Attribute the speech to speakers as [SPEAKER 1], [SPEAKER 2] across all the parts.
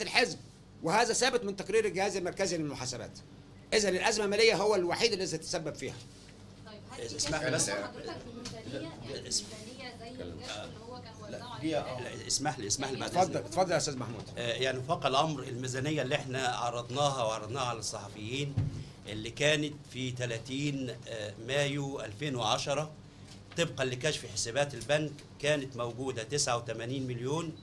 [SPEAKER 1] الحزب وهذا ثابت من تقرير الجهاز المركزي للمحاسبات اذا الازمه الماليه هو الوحيد الذي تسبب فيها
[SPEAKER 2] طيب هل في
[SPEAKER 3] اسمح
[SPEAKER 2] كشف
[SPEAKER 3] لي بس.
[SPEAKER 2] حضرتك بميزانيه يعني
[SPEAKER 3] اسم-
[SPEAKER 2] ميزانيه زي الكشف اللي هو كان وزعه
[SPEAKER 4] دي
[SPEAKER 2] علينا
[SPEAKER 3] لا، اسمح لي اسمح لي بعد
[SPEAKER 1] اتفضل
[SPEAKER 3] إذنك.
[SPEAKER 1] اتفضل يا استاذ محمود
[SPEAKER 3] آه، يعني فوق الامر الميزانيه اللي احنا عرضناها وعرضناها على الصحفيين اللي كانت في 30 آه، مايو 2010 طبقا لكشف حسابات البنك كانت موجوده 89 مليون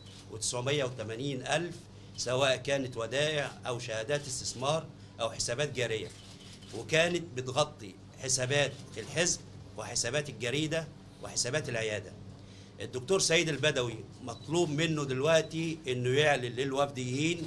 [SPEAKER 3] و980 الف سواء كانت ودائع او شهادات استثمار او حسابات جاريه وكانت بتغطي حسابات الحزب وحسابات الجريده وحسابات العياده الدكتور سيد البدوي مطلوب منه دلوقتي انه يعلن للوفديين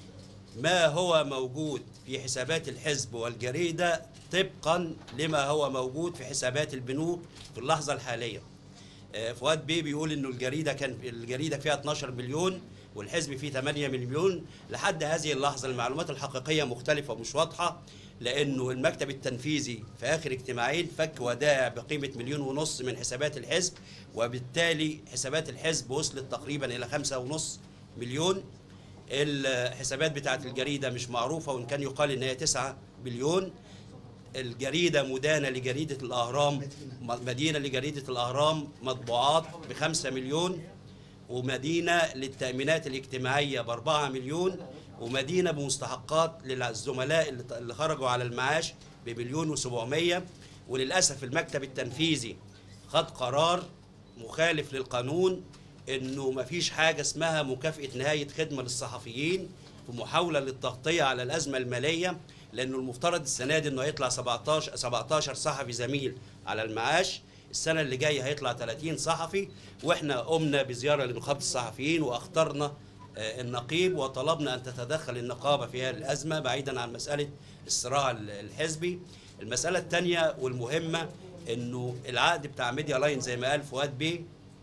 [SPEAKER 3] ما هو موجود في حسابات الحزب والجريدة طبقا لما هو موجود في حسابات البنوك في اللحظة الحالية آه، فؤاد بيه بيقول انه الجريدة كان الجريدة فيها 12 مليون والحزب فيه 8 مليون لحد هذه اللحظة المعلومات الحقيقية مختلفة ومش واضحة لانه المكتب التنفيذي في اخر اجتماعين فك ودائع بقيمة مليون ونص من حسابات الحزب وبالتالي حسابات الحزب وصلت تقريبا الى خمسة ونص مليون الحسابات بتاعت الجريدة مش معروفة وإن كان يقال إن هي 9 بليون الجريدة مدانة لجريدة الأهرام مدينة لجريدة الأهرام مطبوعات بخمسة مليون ومدينة للتأمينات الاجتماعية بأربعة مليون ومدينة بمستحقات للزملاء اللي اللي خرجوا على المعاش بمليون وسبعمية وللأسف المكتب التنفيذي خد قرار مخالف للقانون انه مفيش حاجه اسمها مكافاه نهايه خدمه للصحفيين في محاوله للتغطيه على الازمه الماليه لانه المفترض السنه دي انه يطلع 17 17 صحفي زميل على المعاش السنه اللي جايه هيطلع 30 صحفي واحنا قمنا بزياره لنقابه الصحفيين واخترنا آه، النقيب وطلبنا ان تتدخل النقابه في هذه الازمه بعيدا عن مساله الصراع ال- الحزبي المساله الثانيه والمهمه انه العقد بتاع ميديا لاين زي ما قال فؤاد بيه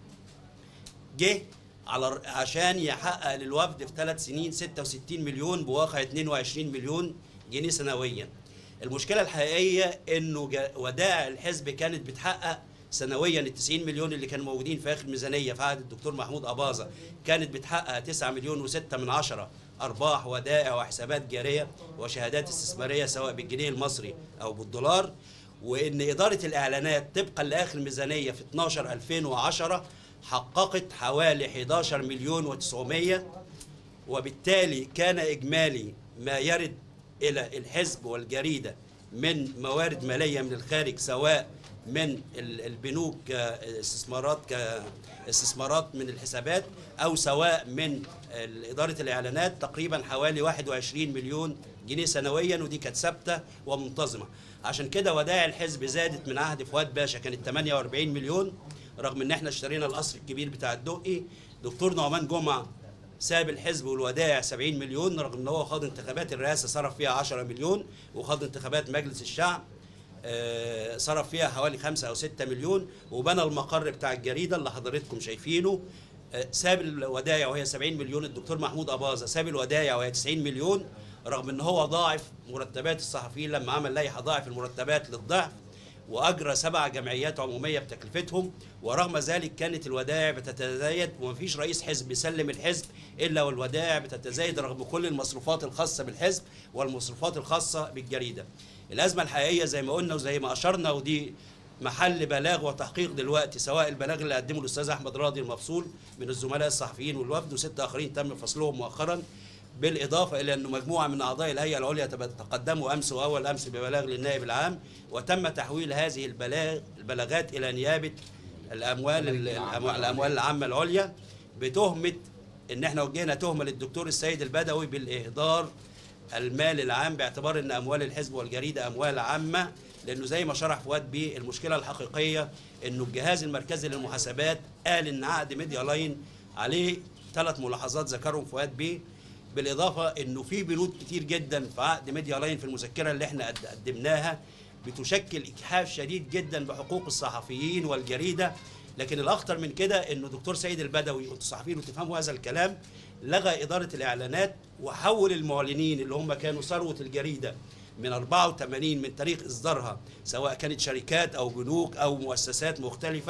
[SPEAKER 3] جه على عشان يحقق للوفد في ثلاث سنين 66 مليون بواقع 22 مليون جنيه سنويا. المشكله الحقيقيه انه جا- ودائع الحزب كانت بتحقق سنويا ال 90 مليون اللي كانوا موجودين في اخر ميزانيه في عهد الدكتور محمود اباظه كانت بتحقق 9 مليون و6 من عشرة ارباح ودائع وحسابات جاريه وشهادات استثماريه سواء بالجنيه المصري او بالدولار وان اداره الاعلانات طبقا لاخر ميزانيه في 12 2010 حققت حوالي 11 مليون و900 وبالتالي كان اجمالي ما يرد الى الحزب والجريده من موارد ماليه من الخارج سواء من ال- البنوك كاستثمارات كاستثمارات من الحسابات او سواء من ال- اداره الاعلانات تقريبا حوالي 21 مليون جنيه سنويا ودي كانت ثابته ومنتظمه عشان كده ودائع الحزب زادت من عهد فؤاد باشا كانت 48 مليون رغم ان احنا اشترينا القصر الكبير بتاع الدقي دكتور نعمان جمعه ساب الحزب والودائع 70 مليون رغم ان هو خاض انتخابات الرئاسه صرف فيها 10 مليون وخاض انتخابات مجلس الشعب آه، صرف فيها حوالي 5 او 6 مليون وبنى المقر بتاع الجريده اللي حضرتكم شايفينه آه، ساب الودائع وهي 70 مليون الدكتور محمود اباظه ساب الودائع وهي 90 مليون رغم ان هو ضاعف مرتبات الصحفيين لما عمل لائحه ضاعف المرتبات للضعف واجرى سبع جمعيات عموميه بتكلفتهم ورغم ذلك كانت الودائع بتتزايد ومفيش رئيس حزب يسلم الحزب الا والودائع بتتزايد رغم كل المصروفات الخاصه بالحزب والمصروفات الخاصه بالجريده. الازمه الحقيقيه زي ما قلنا وزي ما اشرنا ودي محل بلاغ وتحقيق دلوقتي سواء البلاغ اللي قدمه الاستاذ احمد راضي المفصول من الزملاء الصحفيين والوفد وست اخرين تم فصلهم مؤخرا بالإضافة إلى أنه مجموعة من أعضاء الهيئة العليا تب- تقدموا أمس وأول أمس ببلاغ للنائب العام وتم تحويل هذه البلاغ البلاغات إلى نيابة الأموال ال- الأموال, الأموال العامة العليا بتهمة إن إحنا وجهنا تهمة للدكتور السيد البدوي بالإهدار المال العام باعتبار ان اموال الحزب والجريده اموال عامه لانه زي ما شرح فؤاد بيه المشكله الحقيقيه انه الجهاز المركزي للمحاسبات قال ان عقد ميديا لاين عليه ثلاث ملاحظات ذكرهم فؤاد بيه بالاضافه انه في بنود كتير جدا في عقد ميديا لاين في المذكره اللي احنا قد- قدمناها بتشكل اجحاف شديد جدا بحقوق الصحفيين والجريده لكن الاخطر من كده انه دكتور سيد البدوي وانتم صحفيين وتفهموا هذا الكلام لغى اداره الاعلانات وحول المعلنين اللي هم كانوا ثروه الجريده من 84 من تاريخ اصدارها سواء كانت شركات او بنوك او مؤسسات مختلفه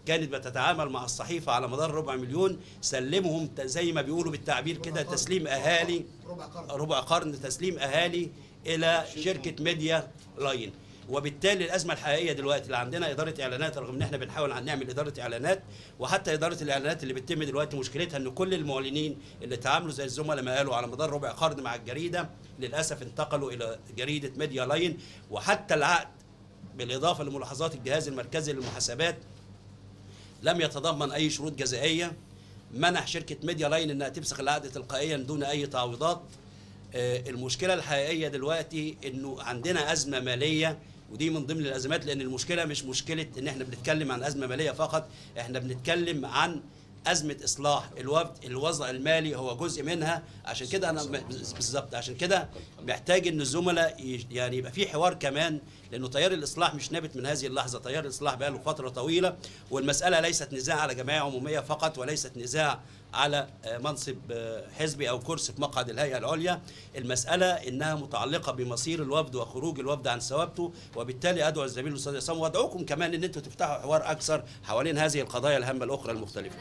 [SPEAKER 3] كانت بتتعامل مع الصحيفه على مدار ربع مليون سلمهم ت- زي ما بيقولوا بالتعبير كده تسليم اهالي
[SPEAKER 4] ربع قرن
[SPEAKER 3] ربع قرن تسليم اهالي الى شركه ميديا لاين وبالتالي الازمه الحقيقيه دلوقتي اللي عندنا اداره اعلانات رغم ان احنا بنحاول عن نعمل اداره اعلانات وحتى اداره الاعلانات اللي بتتم دلوقتي مشكلتها ان كل المعلنين اللي تعاملوا زي الزملاء ما قالوا على مدار ربع قرن مع الجريده للاسف انتقلوا الى جريده ميديا لاين وحتى العقد بالاضافه لملاحظات الجهاز المركزي للمحاسبات لم يتضمن اي شروط جزائيه منح شركه ميديا لاين انها تفسخ العقد تلقائيا دون اي تعويضات آه، المشكله الحقيقيه دلوقتي انه عندنا ازمه ماليه ودي من ضمن الازمات لان المشكله مش مشكله ان احنا بنتكلم عن ازمه ماليه فقط احنا بنتكلم عن ازمه اصلاح الوفد الوضع المالي هو جزء منها عشان كده انا م- بالظبط عشان كده محتاج ان الزملاء ي- يعني يبقى في حوار كمان لانه تيار الاصلاح مش نابت من هذه اللحظه تيار الاصلاح بقى له فتره طويله والمساله ليست نزاع على جمعيه عموميه فقط وليست نزاع على آه، منصب آه، حزبي او كرسي في مقعد الهيئه العليا المساله انها متعلقه بمصير الوفد وخروج الوفد عن ثوابته وبالتالي ادعو الزميل الاستاذ عصام وادعوكم كمان ان انتم تفتحوا حوار اكثر حوالين هذه القضايا الهامه الاخرى المختلفه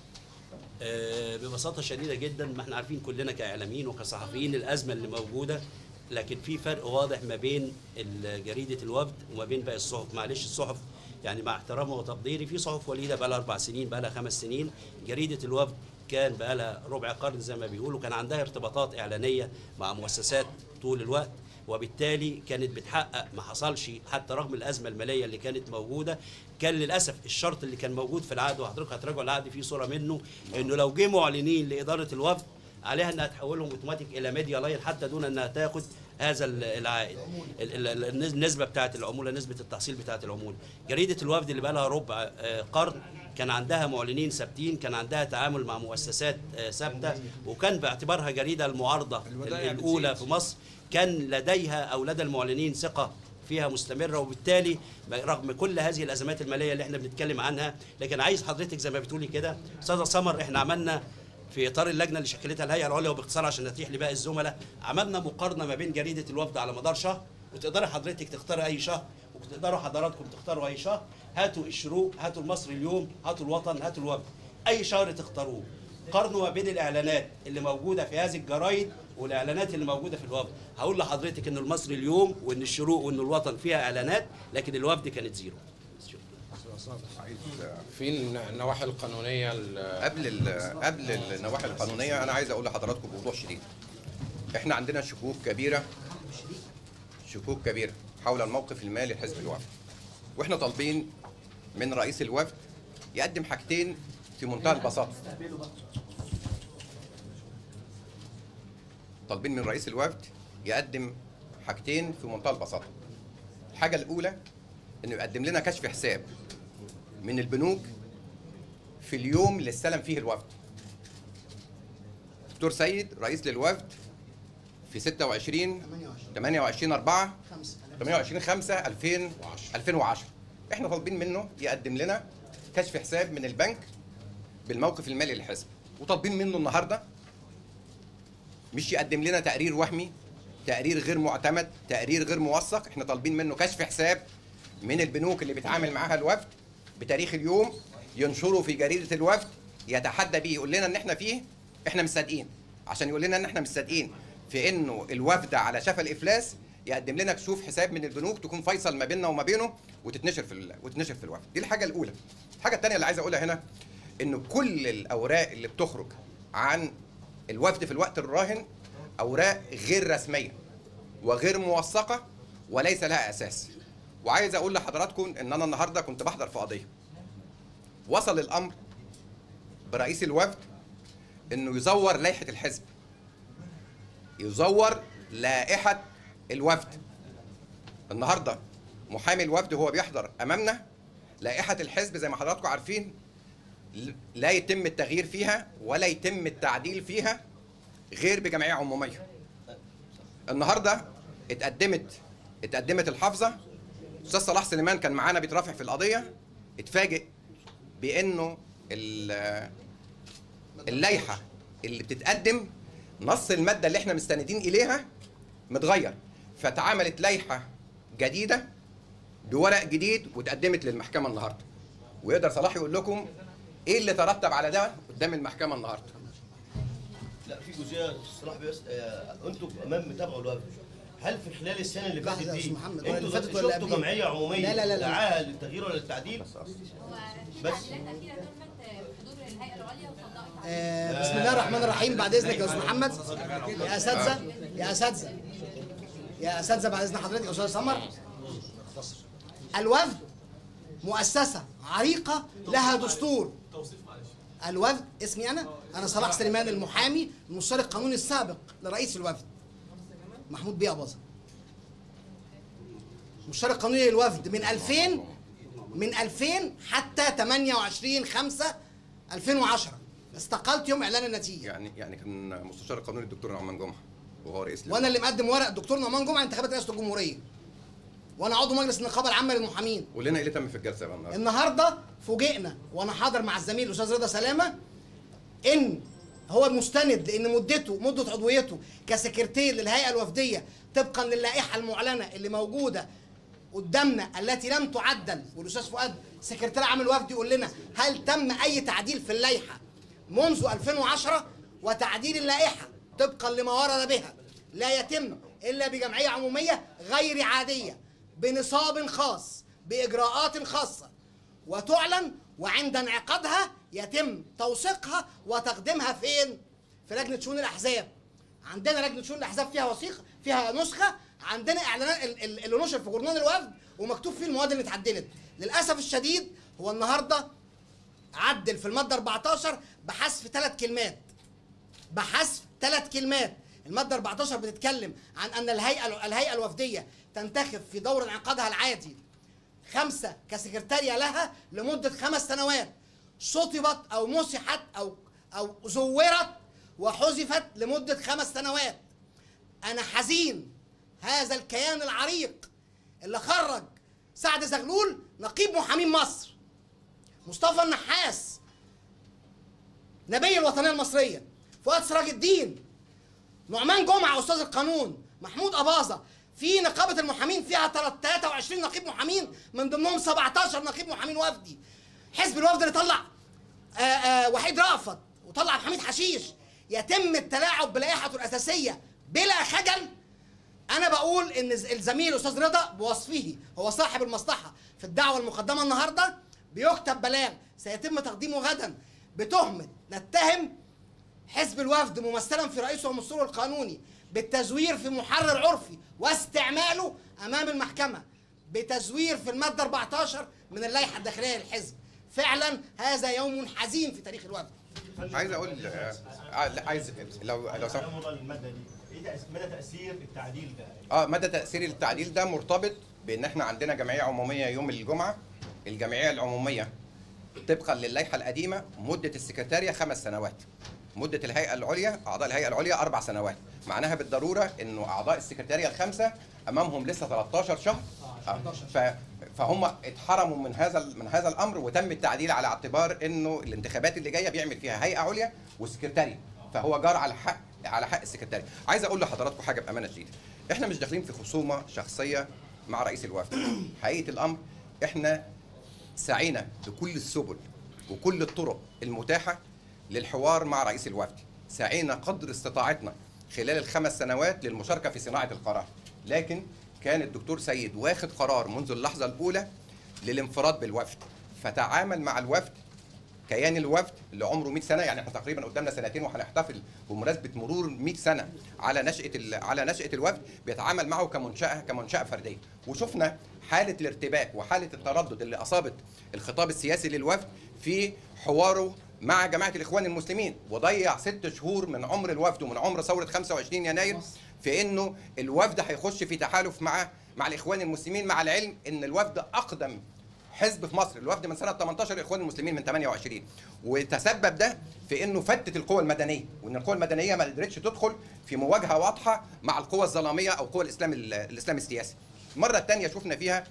[SPEAKER 3] آه، ببساطه شديده جدا ما احنا عارفين كلنا كاعلاميين وكصحفيين الازمه اللي موجوده لكن في فرق واضح ما بين ال- جريده الوفد وما بين باقي الصحف معلش الصحف يعني مع احترامي وتقديري في صحف وليده بقى لها اربع سنين بقى لها خمس سنين جريده الوفد كان بقى لها ربع قرن زي ما بيقولوا كان عندها ارتباطات اعلانيه مع مؤسسات طول الوقت وبالتالي كانت بتحقق ما حصلش حتى رغم الازمه الماليه اللي كانت موجوده كان للاسف الشرط اللي كان موجود في العقد وحضرتك هتراجعوا العقد فيه صوره منه انه لو جه معلنين لاداره الوفد عليها انها تحولهم اوتوماتيك الى ميديا لاين حتى دون انها تاخد هذا ال- العائد ال- ال- ال- النسبه بتاعه العموله نسبه التحصيل بتاعه العموله جريده الوفد اللي بقى لها ربع آه، قرن كان عندها معلنين ثابتين كان عندها تعامل مع مؤسسات آه، ثابته وكان باعتبارها جريده المعارضه
[SPEAKER 1] الودائع
[SPEAKER 3] الاولى
[SPEAKER 1] بتزيد.
[SPEAKER 3] في مصر كان لديها او لدى المعلنين ثقه فيها مستمره وبالتالي رغم كل هذه الازمات الماليه اللي احنا بنتكلم عنها لكن عايز حضرتك زي ما بتقولي كده استاذه سمر احنا عملنا في اطار اللجنه اللي شكلتها الهيئه العليا وباختصار عشان نتيح لباقي الزملاء عملنا مقارنه ما بين جريده الوفد على مدار شهر وتقدري حضرتك تختاري اي شهر وتقدروا حضراتكم تختاروا اي شهر هاتوا الشروق هاتوا المصري اليوم هاتوا الوطن هاتوا الوفد اي شهر تختاروه قارنوا ما بين الاعلانات اللي موجوده في هذه الجرايد والاعلانات اللي موجوده في الوفد هقول لحضرتك ان المصري اليوم وان الشروق وان الوطن فيها اعلانات لكن الوفد كانت زيرو
[SPEAKER 5] في النواحي القانونيه ال-
[SPEAKER 6] قبل ال- قبل النواحي القانونيه انا عايز اقول لحضراتكم بوضوح شديد احنا عندنا شكوك كبيره شكوك كبيره حول الموقف المالي لحزب الوفد واحنا طالبين من رئيس الوفد يقدم حاجتين في منتهى البساطه طالبين من رئيس الوفد يقدم حاجتين في منتهى البساطه الحاجه الاولى انه يقدم لنا كشف حساب من البنوك في اليوم اللي استلم فيه الوفد دكتور سيد رئيس للوفد في 26 28 4
[SPEAKER 4] خمسة
[SPEAKER 6] 28 5 2000 2010 احنا طالبين منه يقدم لنا كشف حساب من البنك بالموقف المالي للحزب وطالبين منه النهارده مش يقدم لنا تقرير وهمي تقرير غير معتمد تقرير غير موثق احنا طالبين منه كشف حساب من البنوك اللي بيتعامل معاها الوفد بتاريخ اليوم ينشره في جريده الوفد يتحدى بيه يقول لنا ان احنا فيه احنا مصدقين عشان يقول لنا ان احنا مصدقين في انه الوفد على شفا الافلاس يقدم لنا كشوف حساب من البنوك تكون فيصل ما بيننا وما بينه وتتنشر في ال... وتتنشر في الوفد دي الحاجه الاولى الحاجه الثانيه اللي عايز اقولها هنا انه كل الاوراق اللي بتخرج عن الوفد في الوقت الراهن اوراق غير رسميه وغير موثقه وليس لها اساس وعايز اقول لحضراتكم ان انا النهارده كنت بحضر في قضيه وصل الامر برئيس الوفد انه يزور لائحه الحزب يزور لائحه الوفد النهارده محامي الوفد وهو بيحضر امامنا لائحه الحزب زي ما حضراتكم عارفين لا يتم التغيير فيها ولا يتم التعديل فيها غير بجمعيه عموميه النهارده اتقدمت اتقدمت الحافظه استاذ صلاح سليمان كان معانا بيترافع في القضيه اتفاجئ بانه ال- اللائحه اللي بتتقدم نص الماده اللي احنا مستندين اليها متغير فاتعملت لائحه جديده بورق جديد واتقدمت للمحكمه النهارده ويقدر صلاح يقول لكم ايه اللي ترتب على ده قدام المحكمه النهارده
[SPEAKER 4] لا في جزئيه صلاح بس آه، انتم امام متابعوا الوفد هل في خلال السنه اللي فاتت
[SPEAKER 7] لحظة يا
[SPEAKER 4] دي
[SPEAKER 7] أستاذ محمد، ولا اللي
[SPEAKER 4] انتوا
[SPEAKER 7] فاتت ولا
[SPEAKER 4] شفتوا
[SPEAKER 7] قبليه؟
[SPEAKER 4] جمعيه عموميه
[SPEAKER 7] لا لا لا لا.
[SPEAKER 4] دعاها للتغيير ولا للتعديل؟
[SPEAKER 2] هو في
[SPEAKER 4] بس.
[SPEAKER 2] تعديلات اخيره تمت بحضور الهيئه العليا وصدقت عليها
[SPEAKER 7] آه، بسم الله الرحمن الرحيم بعد اذنك يا استاذ محمد يا اساتذه يا اساتذه يا اساتذه بعد اذن حضرتك يا استاذ سمر الوفد مؤسسه عريقه لها دستور الوفد اسمي انا انا صلاح سليمان المحامي المستشار القانوني السابق لرئيس الوفد محمود بيه اباظه المستشار القانوني للوفد من 2000 من 2000 حتى 28 5 2010 استقلت يوم اعلان النتيجه
[SPEAKER 6] يعني يعني كان مستشار القانوني الدكتور نعمان جمعه وهو رئيس
[SPEAKER 7] وانا اللي مقدم ورق الدكتور نعمان جمعه انتخابات رئاسه الجمهوريه وانا عضو مجلس النقابه العامه للمحامين
[SPEAKER 6] قول لنا ايه اللي تم في الجلسه بقى النهارده
[SPEAKER 7] النهارده فوجئنا وانا حاضر مع الزميل الاستاذ رضا سلامه ان هو مستند لان مدته مده عضويته كسكرتير للهيئه الوفديه طبقا للائحه المعلنه اللي موجوده قدامنا التي لم تعدل والاستاذ فؤاد سكرتير عام الوفد يقول لنا هل تم اي تعديل في اللائحه منذ 2010 وتعديل اللائحه طبقا لما ورد بها لا يتم الا بجمعيه عموميه غير عاديه بنصاب خاص باجراءات خاصه وتعلن وعند انعقادها يتم توثيقها وتقديمها فين؟ في لجنه شؤون الاحزاب. عندنا لجنه شؤون الاحزاب فيها وثيقه فيها نسخه عندنا اعلانات ال- ال- اللي نشر في جورنال الوفد ومكتوب فيه المواد اللي اتعدلت. للاسف الشديد هو النهارده عدل في الماده 14 بحذف ثلاث كلمات. بحذف ثلاث كلمات المادة 14 بتتكلم عن أن الهيئة الهيئة الوفدية تنتخب في دور انعقادها العادي خمسة كسكرتارية لها لمدة خمس سنوات شطبت أو مسحت أو أو زورت وحذفت لمدة خمس سنوات أنا حزين هذا الكيان العريق اللي خرج سعد زغلول نقيب محامين مصر مصطفى النحاس نبي الوطنيه المصريه فؤاد سراج الدين نعمان جمعه استاذ القانون محمود اباظه في نقابه المحامين فيها 23 نقيب محامين من ضمنهم 17 نقيب محامين وفدي حزب الوفد اللي طلع آآ آآ وحيد رأفت وطلع حميد حشيش يتم التلاعب بلائحته الاساسيه بلا خجل انا بقول ان ز- الزميل استاذ رضا بوصفه هو صاحب المصلحه في الدعوه المقدمه النهارده بيكتب بلاغ سيتم تقديمه غدا بتهمه نتهم حزب الوفد ممثلا في رئيسه ومسؤوله القانوني بالتزوير في محرر عرفي واستعماله امام المحكمه بتزوير في الماده 14 من اللائحه الداخليه للحزب فعلا هذا يوم حزين في تاريخ الوفد
[SPEAKER 6] عايز اقول آه، آه، لا، عايز لو لو سمحت
[SPEAKER 4] موضوع الماده دي ايه تأس- مدى تاثير التعديل ده؟
[SPEAKER 6] اه مدى تاثير التعديل ده مرتبط بان احنا عندنا جمعيه عموميه يوم الجمعه الجمعيه العموميه طبقا للائحه القديمه مده السكرتاريه خمس سنوات مده الهيئه العليا اعضاء الهيئه العليا اربع سنوات معناها بالضروره انه اعضاء السكرتاريه الخمسه امامهم لسه 13 شهر آه. ف فهم اتحرموا من هذا من هذا الامر وتم التعديل على اعتبار انه الانتخابات اللي جايه بيعمل فيها هيئه عليا وسكرتاريه فهو جار على حق على حق السكرتاري عايز اقول لحضراتكم حاجه بامانه شديده احنا مش داخلين في خصومه شخصيه مع رئيس الوفد حقيقه الامر احنا سعينا بكل السبل وكل الطرق المتاحه للحوار مع رئيس الوفد سعينا قدر استطاعتنا خلال الخمس سنوات للمشاركه في صناعه القرار لكن كان الدكتور سيد واخد قرار منذ اللحظه الاولى للانفراد بالوفد فتعامل مع الوفد كيان الوفد اللي عمره 100 سنه يعني احنا تقريبا قدامنا سنتين وهنحتفل بمناسبه مرور 100 سنه على نشاه ال- على نشاه الوفد بيتعامل معه كمنشاه كمنشاه فرديه وشفنا حاله الارتباك وحاله التردد اللي اصابت الخطاب السياسي للوفد في حواره مع جماعه الاخوان المسلمين وضيع ست شهور من عمر الوفد ومن عمر ثوره 25 يناير في انه الوفد هيخش في تحالف مع مع الاخوان المسلمين مع العلم ان الوفد اقدم حزب في مصر الوفد من سنه 18 الاخوان المسلمين من 28 وتسبب ده في انه فتت القوى المدنيه وان القوى المدنيه ما قدرتش تدخل في مواجهه واضحه مع القوى الظلاميه او قوى الاسلام ال- الاسلام السياسي المره الثانيه شفنا فيها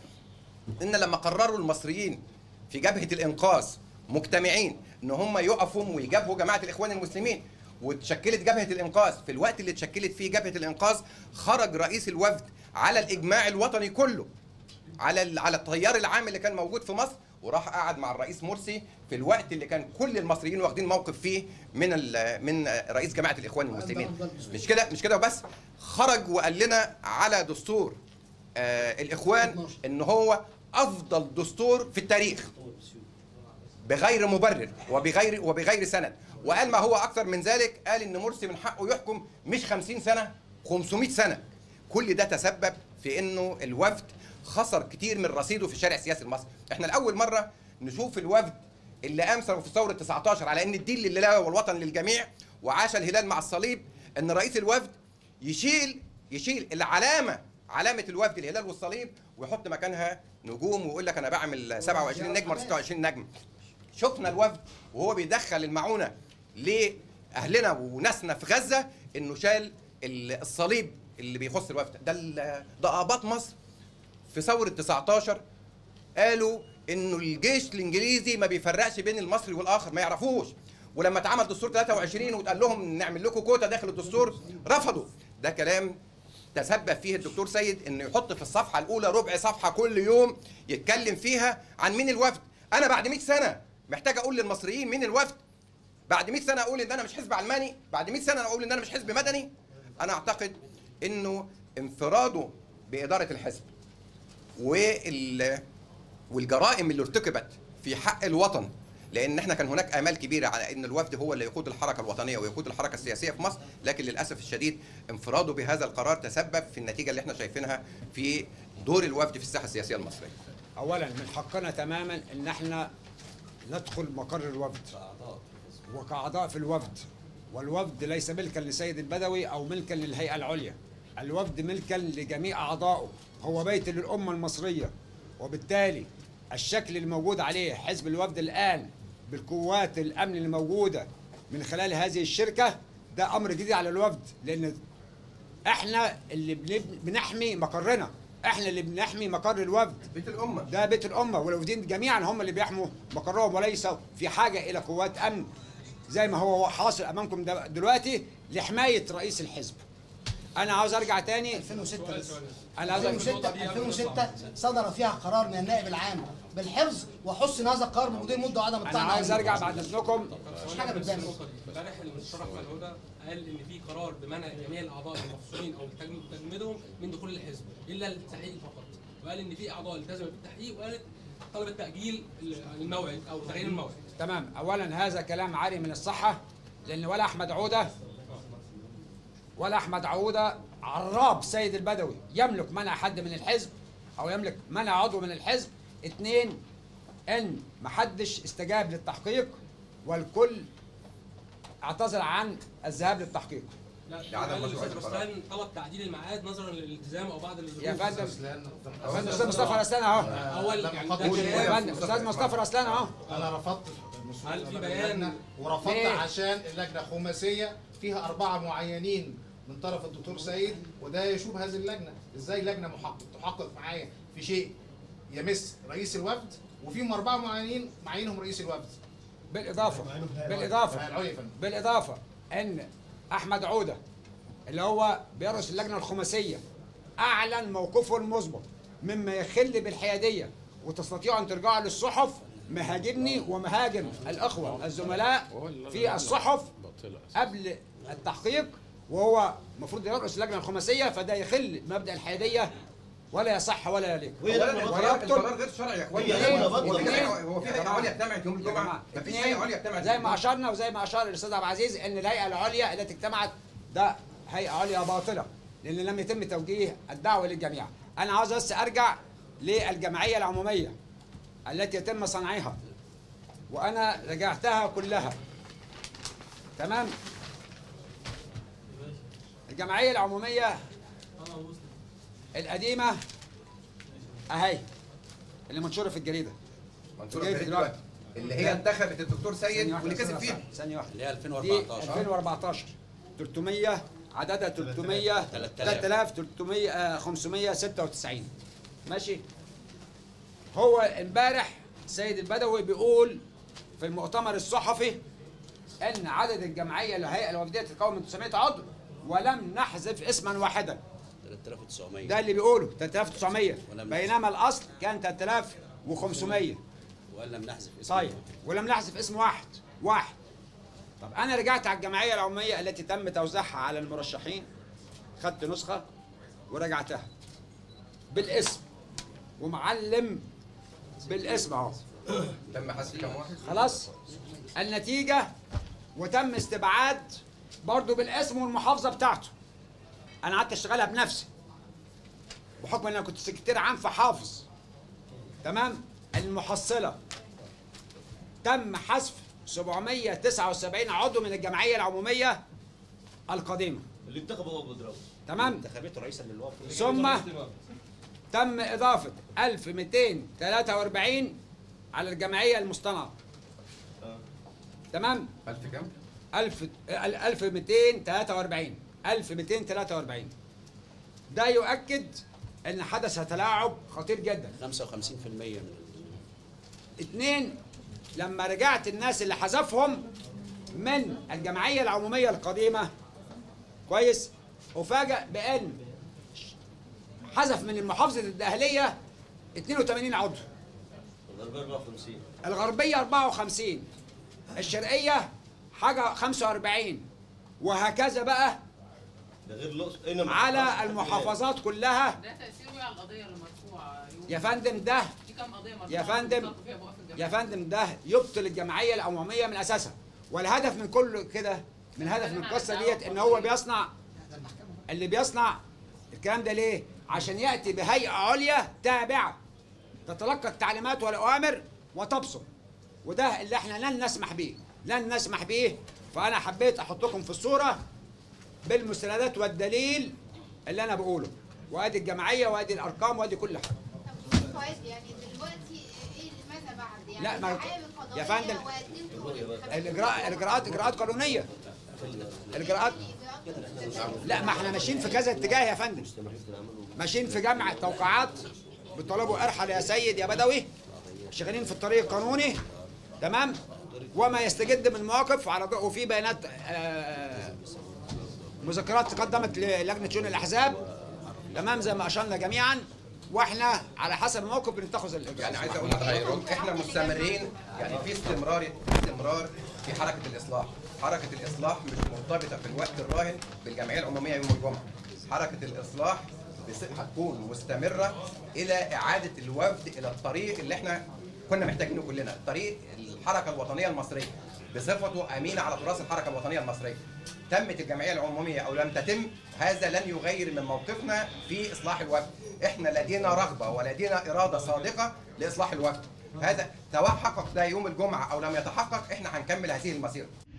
[SPEAKER 6] ان لما قرروا المصريين في جبهه الانقاذ مجتمعين ان هم يقفوا ويجابهوا جماعه الاخوان المسلمين وتشكلت جبهه الانقاذ في الوقت اللي اتشكلت فيه جبهه الانقاذ خرج رئيس الوفد على الاجماع الوطني كله على ال- على التيار العام اللي كان موجود في مصر وراح قعد مع الرئيس مرسي في الوقت اللي كان كل المصريين واخدين موقف فيه من ال- من رئيس جماعه الاخوان المسلمين مش كده مش كده وبس خرج وقال لنا على دستور آه الاخوان ان هو افضل دستور في التاريخ بغير مبرر وبغير وبغير سند وقال ما هو اكثر من ذلك قال ان مرسي من حقه يحكم مش 50 سنه 500 سنه كل ده تسبب في انه الوفد خسر كتير من رصيده في الشارع السياسي المصري احنا لاول مره نشوف الوفد اللي قام في ثوره 19 على ان الدين لله والوطن للجميع وعاش الهلال مع الصليب ان رئيس الوفد يشيل يشيل العلامه علامه الوفد الهلال والصليب ويحط مكانها نجوم ويقول لك انا بعمل 27 نجمه ولا 26 نجم شفنا الوفد وهو بيدخل المعونه لاهلنا وناسنا في غزه انه شال ال- الصليب اللي بيخص الوفد ده ال- ده اباط مصر في ثوره 19 قالوا انه الجيش الانجليزي ما بيفرقش بين المصري والاخر ما يعرفوش ولما اتعمل دستور 23 واتقال لهم نعمل لكم كوتا داخل الدستور رفضوا ده كلام تسبب فيه الدكتور سيد انه يحط في الصفحه الاولى ربع صفحه كل يوم يتكلم فيها عن مين الوفد انا بعد 100 سنه محتاج اقول للمصريين مين الوفد بعد 100 سنه اقول ان انا مش حزب علماني بعد 100 سنه اقول ان انا مش حزب مدني انا اعتقد انه انفراده باداره الحزب وال والجرائم اللي ارتكبت في حق الوطن لان احنا كان هناك امال كبيره على ان الوفد هو اللي يقود الحركه الوطنيه ويقود الحركه السياسيه في مصر لكن للاسف الشديد انفراده بهذا القرار تسبب في النتيجه اللي احنا شايفينها في دور الوفد في الساحه السياسيه المصريه
[SPEAKER 1] اولا من حقنا تماما ان احنا ندخل مقر الوفد وكاعضاء في الوفد والوفد ليس ملكا لسيد البدوي او ملكا للهيئه العليا الوفد ملكا لجميع اعضائه هو بيت للامه المصريه وبالتالي الشكل الموجود عليه حزب الوفد الان بالقوات الامن اللي موجوده من خلال هذه الشركه ده امر جديد على الوفد لان احنا اللي بنب- بنحمي مقرنا احنا اللي بنحمي مقر الوفد
[SPEAKER 6] بيت الامه
[SPEAKER 1] ده بيت الامه والوفدين جميعا هم اللي بيحموا مقرهم وليس في حاجه الى قوات امن زي ما هو حاصل امامكم ده- دلوقتي لحمايه رئيس الحزب انا عاوز ارجع تاني
[SPEAKER 7] 2006 بس
[SPEAKER 1] انا عاوز
[SPEAKER 7] 2006 2006 صدر فيها قرار من النائب العام بالحفظ وحسن هذا القرار بمدير مده وعدم
[SPEAKER 1] انا
[SPEAKER 7] الطعن
[SPEAKER 1] عاوز
[SPEAKER 7] عليه.
[SPEAKER 1] ارجع بعد اذنكم
[SPEAKER 7] مش حاجه بتبان
[SPEAKER 8] امبارح المستشار احمد هدى قال ان في قرار بمنع جميع الاعضاء المفصولين او تجم- تجميدهم من دخول الحزب الا التحقيق فقط وقال ان في اعضاء التزمت بالتحقيق وقالت طلبت تاجيل الموعد او تغيير الموعد
[SPEAKER 1] تمام اولا هذا كلام عاري من الصحه لان ولا احمد عوده ولا احمد عوده عراب سيد البدوي يملك منع حد من الحزب او يملك منع عضو من الحزب اثنين ان محدش استجاب للتحقيق والكل اعتذر عن الذهاب للتحقيق
[SPEAKER 8] لا
[SPEAKER 6] عدم
[SPEAKER 8] قال
[SPEAKER 6] مشروعية
[SPEAKER 8] الاستاذ
[SPEAKER 6] القرار.
[SPEAKER 8] رسلان طلب تعديل الميعاد نظرا للالتزام او بعض الظروف
[SPEAKER 1] يا فندم
[SPEAKER 9] رسلان
[SPEAKER 1] فندم استاذ مصطفى رسلان اهو
[SPEAKER 8] اول
[SPEAKER 9] لما
[SPEAKER 8] يعني
[SPEAKER 9] خاطب
[SPEAKER 8] ده
[SPEAKER 9] قول
[SPEAKER 8] بيان-
[SPEAKER 1] يا فندم استاذ مصطفى رسلان اهو
[SPEAKER 9] انا رفضت المسؤول
[SPEAKER 8] هل في
[SPEAKER 9] أمام
[SPEAKER 8] بيان؟
[SPEAKER 9] اللجنة ورفضت
[SPEAKER 1] ليه؟
[SPEAKER 9] عشان اللجنه خماسيه فيها اربعه معينين من طرف الدكتور سيد وده يشوب هذه اللجنه ازاي لجنه محقق تحقق معايا في شيء يمس رئيس الوفد وفيهم اربعه معينين معينهم رئيس الوفد
[SPEAKER 1] بالاضافه بالاضافه
[SPEAKER 9] العليا يا فندم
[SPEAKER 1] بالإضافة أن أحمد عودة اللي هو بيرأس اللجنة الخماسية أعلن موقفه المسبق مما يخل بالحيادية وتستطيعوا أن ترجعوا للصحف مهاجمني ومهاجم الأخوة الزملاء في الصحف قبل التحقيق وهو المفروض يرأس اللجنة الخماسية فده يخل بمبدأ الحيادية ولا يصح ولا يليق
[SPEAKER 4] وهي لجنة
[SPEAKER 6] القرار
[SPEAKER 1] ويبطل
[SPEAKER 6] القرار غير شرعي يا اخواني
[SPEAKER 4] هي لجنة
[SPEAKER 6] هو في
[SPEAKER 4] بطل.
[SPEAKER 6] هيئة- هو في هيئه عليا اجتمعت يوم
[SPEAKER 1] يا
[SPEAKER 6] الجمعه
[SPEAKER 1] جماعة،
[SPEAKER 6] مفيش
[SPEAKER 1] اتنين،
[SPEAKER 6] هيئه عليا اجتمعت
[SPEAKER 1] زي ما اشرنا وزي ما اشار الاستاذ عبد العزيز ان الهيئه العليا التي اجتمعت ده هيئه عليا باطله لان لم يتم توجيه الدعوه للجميع انا عاوز بس ارجع للجمعيه العموميه التي يتم صنعها وانا رجعتها كلها تمام الجمعيه العموميه القديمه اهي اللي منشوره في الجريده
[SPEAKER 6] منصور
[SPEAKER 1] جاي
[SPEAKER 6] الفريد
[SPEAKER 1] دلوقتي.
[SPEAKER 6] دلوقتي اللي هي انتخبت الدكتور سيد
[SPEAKER 1] ثانية واحدة،
[SPEAKER 6] واللي كسب
[SPEAKER 1] ثانية
[SPEAKER 6] فيها
[SPEAKER 1] واحدة، ثانيه واحده
[SPEAKER 3] اللي هي
[SPEAKER 1] دي
[SPEAKER 3] 2014
[SPEAKER 1] 2014 300 عددها 300
[SPEAKER 3] 3000.
[SPEAKER 1] 3300 آه، 596 ماشي هو امبارح سيد البدوي بيقول في المؤتمر الصحفي ان عدد الجمعيه الهيئه الوفديه تتكون من 900 عضو ولم نحذف اسما واحدا
[SPEAKER 3] 3900
[SPEAKER 1] ده اللي بيقوله 3900
[SPEAKER 3] ولم
[SPEAKER 1] بينما الاصل كان 3500
[SPEAKER 3] ولا بنحذف اسم
[SPEAKER 1] طيب ولم نحذف اسم واحد واحد طب انا رجعت على الجمعيه العموميه التي تم توزيعها على المرشحين خدت نسخه ورجعتها بالاسم ومعلم بالاسم اهو
[SPEAKER 6] تم حذف كام واحد؟
[SPEAKER 1] خلاص النتيجه وتم استبعاد برضو بالاسم والمحافظه بتاعته انا قعدت اشتغلها بنفسي بحكم ان انا كنت سكرتير عام فحافظ تمام المحصله تم حذف 779 عضو من الجمعيه العموميه القديمه
[SPEAKER 4] اللي انتخبوا ابو دراوي
[SPEAKER 1] تمام
[SPEAKER 3] انتخابات رئيسا للوفد
[SPEAKER 1] ثم تم إضافة 1243 على الجمعية المصطنعة تمام
[SPEAKER 6] 1000 كام؟
[SPEAKER 1] 1000 ال- 1243 1243 ده يؤكد ان حدث تلاعب خطير جدا
[SPEAKER 3] 55% من
[SPEAKER 1] اتنين لما رجعت الناس اللي حذفهم من الجمعية العمومية القديمة كويس أفاجأ بأن حذف من محافظة الدهلية 82 عضو
[SPEAKER 4] الغربيه 54
[SPEAKER 1] الغربية 54 الشرقية حاجة 45 وهكذا بقى
[SPEAKER 4] ده غير الاقصر اين
[SPEAKER 1] على المحافظات كلها
[SPEAKER 10] ده تأثيره على القضية المرفوعة يوم
[SPEAKER 1] يا فندم ده
[SPEAKER 10] في كام قضية مرفوعة
[SPEAKER 1] يا فندم
[SPEAKER 10] بيطلقوا فيها بوقف الجماعة.
[SPEAKER 1] يا فندم ده يبطل الجمعيه العموميه من اساسها والهدف من كل كده من هدف من القصه ديت ان هو بيصنع اللي بيصنع الكلام ده ليه؟ عشان ياتي بهيئه عليا تابعه تتلقى التعليمات والاوامر وتبصم وده اللي احنا لن نسمح به لن نسمح به فانا حبيت احطكم في الصوره بالمستندات والدليل اللي انا بقوله وادي الجمعيه وادي الارقام وادي كل حاجه
[SPEAKER 2] طب أستاذ فؤاد يعني دلوقتي ايه ماذا بعد؟ يعني
[SPEAKER 1] لا، ما-
[SPEAKER 2] التحقيق القضائية
[SPEAKER 1] يا فندم،
[SPEAKER 2] وقدمتوا الانتخابات
[SPEAKER 1] الاجراء الاجراءات اجراءات قانونيه الاجراءات لا ما احنا ماشيين في كذا اتجاه يا فندم ماشيين في جمع توقعات بطلبوا ارحل يا سيد يا بدوي شغالين في الطريق القانوني تمام وما يستجد من مواقف على ضوء وفي بيانات آه، مذكرات تقدمت للجنه شؤون الاحزاب تمام زي ما اشرنا جميعا واحنا على حسب الموقف بنتخذ الاجراء
[SPEAKER 6] يعني عايز اقول لحضرتك احنا مستمرين يعني في استمرار استمرار في حركه الاصلاح حركه الاصلاح مش مرتبطه في الوقت الراهن بالجمعيه العموميه يوم الجمعه حركه الاصلاح بس- هتكون مستمره الى اعاده الوفد الى الطريق اللي احنا كنا محتاجينه كلنا طريق الحركه الوطنيه المصريه بصفته امين على تراث الحركه الوطنيه المصريه تمت الجمعيه العموميه او لم تتم هذا لن يغير من موقفنا في اصلاح الوفد احنا لدينا رغبه ولدينا اراده صادقه لاصلاح الوفد هذا سواء حقق ده يوم الجمعه او لم يتحقق احنا هنكمل هذه المسيره